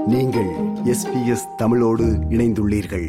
நீங்கள் எஸ்பிஎஸ் தமிழோடு இணைந்துள்ளீர்கள்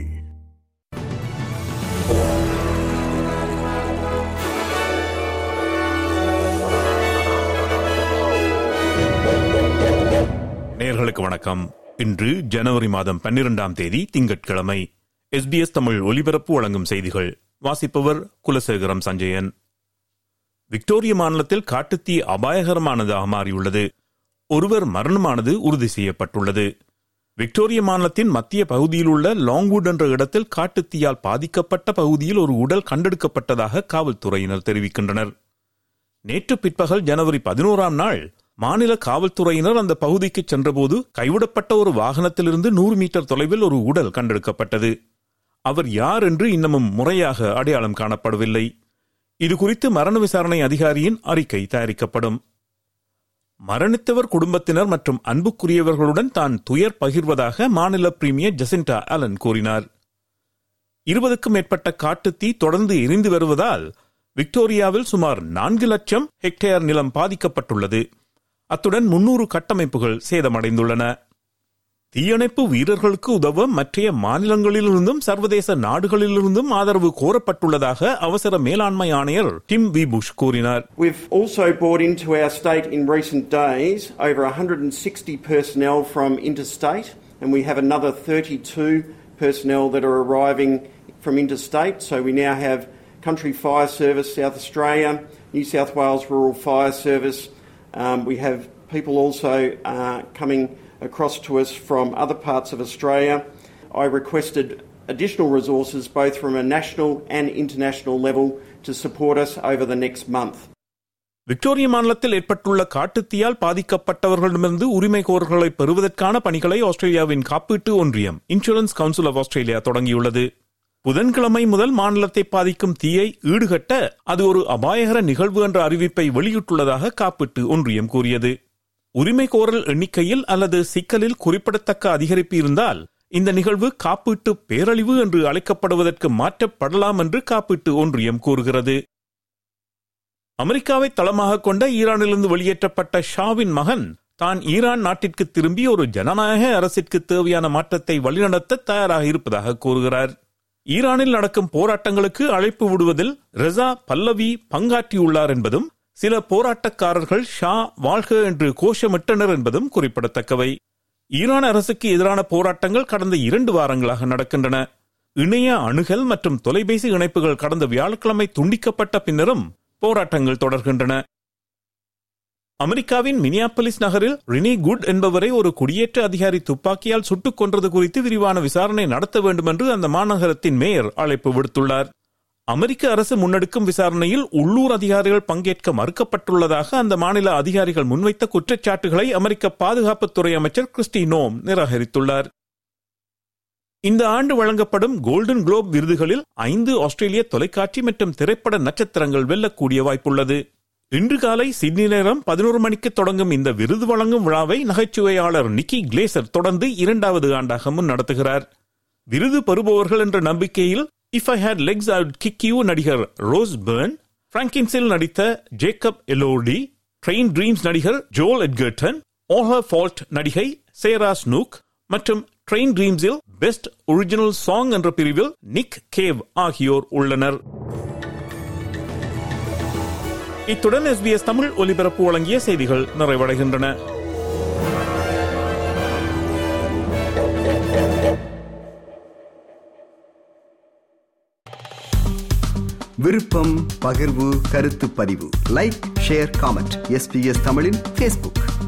நேர்களுக்கு வணக்கம் இன்று ஜனவரி மாதம் பன்னிரெண்டாம் தேதி திங்கட்கிழமை எஸ்பிஎஸ் தமிழ் ஒலிபரப்பு வழங்கும் செய்திகள் வாசிப்பவர் குலசேகரம் சஞ்சயன் விக்டோரிய மாநிலத்தில் காட்டுத்தீ அபாயகரமானதாக மாறியுள்ளது ஒருவர் மரணமானது உறுதி செய்யப்பட்டுள்ளது விக்டோரிய மாநிலத்தின் மத்திய பகுதியில் உள்ள லாங்வுட் என்ற இடத்தில் காட்டுத்தீயால் பாதிக்கப்பட்ட பகுதியில் ஒரு உடல் கண்டெடுக்கப்பட்டதாக காவல்துறையினர் தெரிவிக்கின்றனர் நேற்று பிற்பகல் ஜனவரி பதினோராம் நாள் மாநில காவல்துறையினர் அந்த பகுதிக்கு சென்றபோது கைவிடப்பட்ட ஒரு வாகனத்திலிருந்து நூறு மீட்டர் தொலைவில் ஒரு உடல் கண்டெடுக்கப்பட்டது அவர் யார் என்று இன்னமும் முறையாக அடையாளம் காணப்படவில்லை இது குறித்து மரண விசாரணை அதிகாரியின் அறிக்கை தயாரிக்கப்படும் மரணித்தவர் குடும்பத்தினர் மற்றும் அன்புக்குரியவர்களுடன் தான் துயர் பகிர்வதாக மாநில பிரீமியர் ஜெசிண்டா அலன் கூறினார் இருபதுக்கும் மேற்பட்ட காட்டுத்தீ தொடர்ந்து எரிந்து வருவதால் விக்டோரியாவில் சுமார் நான்கு லட்சம் ஹெக்டேர் நிலம் பாதிக்கப்பட்டுள்ளது அத்துடன் முன்னூறு கட்டமைப்புகள் சேதமடைந்துள்ளன தீயணைப்பு வீரர்களுக்கு உதவ மற்றைய மாநிலங்களிலிருந்தும் சர்வதேச நாடுகளிலிருந்தும் ஆதரவு கோரப்பட்டுள்ளதாக அவசர மேலாண்மை ஆணையர் டிம் வி புஷ் கூறினார் We've also brought into our state in recent days over 160 personnel from interstate, and we have another 32 personnel that are arriving from interstate. So we now have Country Fire Service South Australia, New South Wales Rural Fire Service. Um, we have people also uh, coming across to us from other parts of Australia. I requested additional resources both from a national and international level to support us over the next month. Victoria மாநிலத்தில் ஏற்பட்டுள்ள காட்டுத்தீயால் பாதிக்கப்பட்டவர்களிடமிருந்து உரிமை கோரல்களை பெறுவதற்கான பணிகளை ஆஸ்திரேலியாவின் காப்பீட்டு ஒன்றியம் insurance council of Australia தொடங்கியுள்ளது புதன்கிழமை முதல் மாநிலத்தை பாதிக்கும் தீயை ஈடுகட்ட அது ஒரு அபாயகர நிகழ்வு என்ற அறிவிப்பை வெளியிட்டுள்ளதாக காப்பீட்டு ஒன்றியம் கூறியது உரிமை கோரல் எண்ணிக்கையில் அல்லது சிக்கலில் குறிப்பிடத்தக்க அதிகரிப்பு இருந்தால் இந்த நிகழ்வு காப்பீட்டு பேரழிவு என்று அழைக்கப்படுவதற்கு மாற்றப்படலாம் என்று காப்பீட்டு ஒன்றியம் கூறுகிறது அமெரிக்காவை தளமாக கொண்ட ஈரானிலிருந்து வெளியேற்றப்பட்ட ஷாவின் மகன் தான் ஈரான் நாட்டிற்கு திரும்பி ஒரு ஜனநாயக அரசிற்கு தேவையான மாற்றத்தை வழிநடத்த தயாராக இருப்பதாக கூறுகிறார் ஈரானில் நடக்கும் போராட்டங்களுக்கு அழைப்பு விடுவதில் ரெசா பல்லவி பங்காற்றியுள்ளார் என்பதும் சில போராட்டக்காரர்கள் ஷா வாழ்க என்று கோஷமிட்டனர் என்பதும் குறிப்பிடத்தக்கவை ஈரான் அரசுக்கு எதிரான போராட்டங்கள் கடந்த இரண்டு வாரங்களாக நடக்கின்றன இணைய அணுகல் மற்றும் தொலைபேசி இணைப்புகள் கடந்த வியாழக்கிழமை துண்டிக்கப்பட்ட பின்னரும் போராட்டங்கள் தொடர்கின்றன அமெரிக்காவின் மினியாப்பலிஸ் நகரில் ரினி குட் என்பவரை ஒரு குடியேற்ற அதிகாரி துப்பாக்கியால் சுட்டுக் கொன்றது குறித்து விரிவான விசாரணை நடத்த வேண்டும் என்று அந்த மாநகரத்தின் மேயர் அழைப்பு விடுத்துள்ளார் அமெரிக்க அரசு முன்னெடுக்கும் விசாரணையில் உள்ளூர் அதிகாரிகள் பங்கேற்க மறுக்கப்பட்டுள்ளதாக அந்த மாநில அதிகாரிகள் முன்வைத்த குற்றச்சாட்டுகளை அமெரிக்க பாதுகாப்புத்துறை அமைச்சர் கிறிஸ்டி நோம் நிராகரித்துள்ளார் இந்த ஆண்டு வழங்கப்படும் கோல்டன் குளோப் விருதுகளில் ஐந்து ஆஸ்திரேலிய தொலைக்காட்சி மற்றும் திரைப்பட நட்சத்திரங்கள் வெல்லக்கூடிய வாய்ப்புள்ளது இன்று காலை சிட்னி நேரம் பதினோரு மணிக்கு தொடங்கும் இந்த விருது வழங்கும் விழாவை நகைச்சுவையாளர் நிக்கி கிளேசர் தொடர்ந்து இரண்டாவது ஆண்டாக முன்னடத்துகிறார் விருது பெறுபவர்கள் என்ற நம்பிக்கையில் if I had legs I kick you நடிகர் ரோஸ் பெர்ன் பிராங்கின்ஸில் நடித்த ஜேக்கப் எலோடி ட்ரெயின் ட்ரீம்ஸ் நடிகர் ஜோல் எட்கர்டன் ஓஹர் ஃபால்ட் நடிகை சேரா ஸ்னூக் மற்றும் ட்ரெயின் ட்ரீம்ஸில் பெஸ்ட் ஒரிஜினல் சாங் என்ற பிரிவில் நிக் கேவ் ஆகியோர் உள்ளனர் இத்துடன் எஸ்பிஎஸ் தமிழ் ஒலிபரப்பு வழங்கிய செய்திகள் நிறைவடைகின்றன விருப்பம் பகிர்வு கருத்து பதிவு லைக் ஷேர் காமெண்ட் எஸ்பிஎஸ் தமிழின் ஃபேஸ்புக்